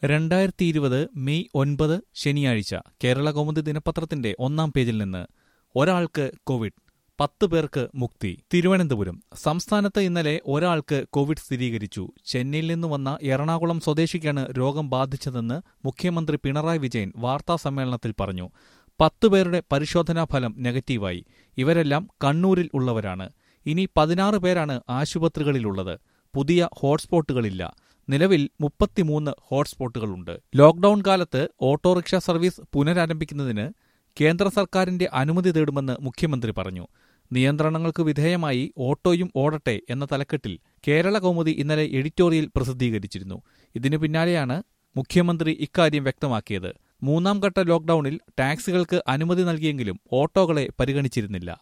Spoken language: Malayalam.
രണ്ടായിരത്തി ഇരുപത് മെയ് ഒൻപത് ശനിയാഴ്ച കേരള കൗമുദി ദിനപത്രത്തിന്റെ ഒന്നാം പേജിൽ നിന്ന് ഒരാൾക്ക് കോവിഡ് പത്ത് പേർക്ക് മുക്തി തിരുവനന്തപുരം സംസ്ഥാനത്ത് ഇന്നലെ ഒരാൾക്ക് കോവിഡ് സ്ഥിരീകരിച്ചു ചെന്നൈയിൽ നിന്ന് വന്ന എറണാകുളം സ്വദേശിക്കാണ് രോഗം ബാധിച്ചതെന്ന് മുഖ്യമന്ത്രി പിണറായി വിജയൻ വാർത്താ സമ്മേളനത്തിൽ പറഞ്ഞു പത്ത് പേരുടെ പരിശോധനാ ഫലം നെഗറ്റീവായി ഇവരെല്ലാം കണ്ണൂരിൽ ഉള്ളവരാണ് ഇനി പതിനാറ് പേരാണ് ആശുപത്രികളിലുള്ളത് പുതിയ ഹോട്ട്സ്പോട്ടുകളില്ല നിലവിൽ മുപ്പത്തിമൂന്ന് ഹോട്ട്സ്പോട്ടുകളുണ്ട് ലോക്ഡൌൺ കാലത്ത് ഓട്ടോറിക്ഷ സർവീസ് പുനരാരംഭിക്കുന്നതിന് കേന്ദ്ര സർക്കാരിന്റെ അനുമതി തേടുമെന്ന് മുഖ്യമന്ത്രി പറഞ്ഞു നിയന്ത്രണങ്ങൾക്ക് വിധേയമായി ഓട്ടോയും ഓടട്ടെ എന്ന തലക്കെട്ടിൽ കേരള കൗമുദി ഇന്നലെ എഡിറ്റോറിയൽ പ്രസിദ്ധീകരിച്ചിരുന്നു ഇതിനു പിന്നാലെയാണ് മുഖ്യമന്ത്രി ഇക്കാര്യം വ്യക്തമാക്കിയത് മൂന്നാം ഘട്ട ലോക്ഡൌണിൽ ടാക്സികൾക്ക് അനുമതി നൽകിയെങ്കിലും ഓട്ടോകളെ പരിഗണിച്ചിരുന്നില്ല